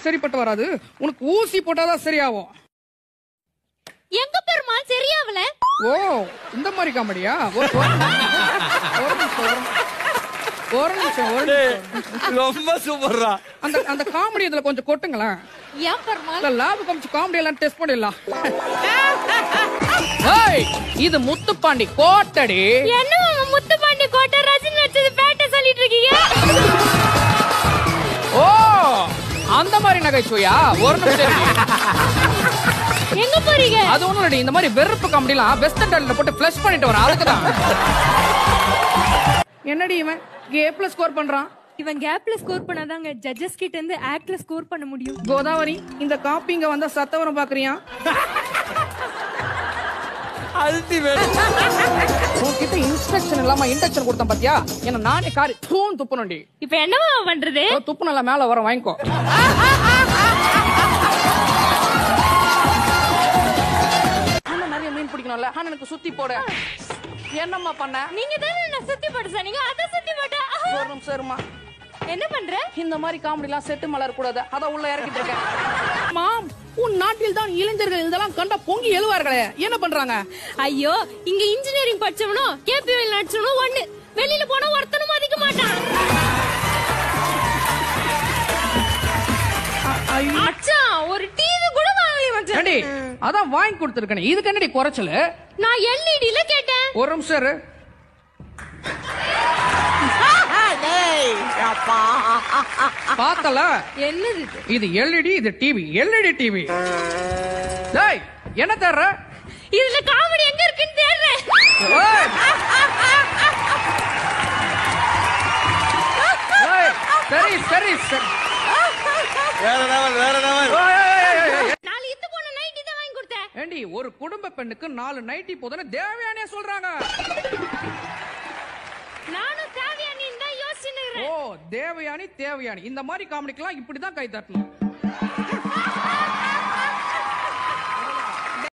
சரிப்பட்டு வராது உனக்கு ஊசி போட்டாதான் சரியாகும் எங்க பெருமாள் சரியாவல ஓ இந்த மாதிரி காமெடியா ஒரு ஒரு நிமிஷம், ஒரு நிமிஷம், ஒரு நிமிஷம். ஒரு நிமிஷம் ஒரு நிமிஷம் ரொம்ப சூப்பர்ரா அந்த அந்த காமெடி இதுல கொஞ்சம் கொட்டுங்களேன் ஏன் பெருமாள் இல்ல லேப் காமிச்சு காமெடி எல்லாம் டெஸ்ட் பண்ணிடலாம் ஏய், இது முத்துப்பாண்டி கோட்டடி என்ன மாமா முத்துப்பாண்டி கோட்டை ரஜினி நடிச்சது பேட்டை சொல்லிட்டு இருக்கீங்க ஓ அந்த மாதிரி நகைச்சுவையா ஒரு நிமிஷம் இரு. எங்க போறீங்க அது ஒண்ணும் இல்லடி இந்த மாதிரி வெறுப்பு காமெடிலாம் வெஸ்டர்ன் டாலில போட்டு ஃபிளஷ் பண்ணிட்டு வரேன் அதுக்கு தான் என்னடி இவன் கேப்ல ஸ்கோர் பண்றான் இவன் கேப்ல ஸ்கோர் பண்ணாதாங்க ஜட்ஜஸ் கிட்ட இருந்து ஆக்ட்ல ஸ்கோர் பண்ண முடியும் கோதாவரி இந்த காப்பிங்க வந்தா சத்தவரம் பாக்குறியா அல்டிமேட் உன்கிட்ட இன்ஸ்ட்ரக்ஷன் இல்லாம இன்ஸ்ட்ரக்ஷன் கொடுத்தேன் பாத்தியா என்ன நானே காரி தூண் துப்பணும்டி இப்ப என்ன மாமா பண்றது ஓ, துப்பு நல்லா மேல வர வாங்கிக்கோ அண்ணன் நிறைய மீன் பிடிக்கணும்ல அண்ணனுக்கு சுத்தி போட என்னம்மா பண்ண நீங்க தானே நான் சுத்தி போட்டு சொன்னீங்க அத சுத்தி போட்டா ஒரு நிமிஷம் இருமா என்ன பண்ற இந்த மாதிரி காமெடி எல்லாம் செட்டு மலர் கூடாது அத உள்ள இறக்கிட்டு இருக்கேன் மாம் உன் நாட்டில் தான் இளைஞர்கள் இதெல்லாம் கண்டா பொங்கி எழுவார்களே என்ன பண்றாங்க ஐயோ இங்க இன்ஜினியரிங் படிச்சவனும் கேபிஎல் நடிச்சவனும் ஒண்ணு வெளியில போனா ஒருத்தனும் மதிக்க மாட்டான் மச்சான் ஒரு டிவி கூட வாங்கலையே மச்சான் ஏண்டி அதான் வாங்கி கொடுத்துருக்கேன் இதுக்கு என்னடி குறைச்சல் நான் எல்இடில கேட்டேன் ஒரு நிமிஷம் இரு. பார்த்தல என்னது இது இது எல்இடி இது டிவி எல்இடி டிவி டேய் என்ன தர்ற இதுல காமெடி எங்க இருக்குன்னு தேடுறேன் ஏய்! ஏய், சரி சரி சரி வேற லெவல் வேற லெவல் ஏய், ஏய், ஏய், ஏய், ஏய். நாலு இத்து போன நைட்டி தான் வாங்கி கொடுத்தேன் ஏண்டி ஒரு குடும்ப பெண்ணுக்கு நாலு நைட்டி போதுன்னு தேவையானே சொல்றாங்க நானும் தேவையானின்னு தான் யோசிச்சுன்னு ஓ தேவயானி தேவயானி இந்த மாதிரி காமெடிக்கெல்லாம் இப்படிதான் கை தட்டணும்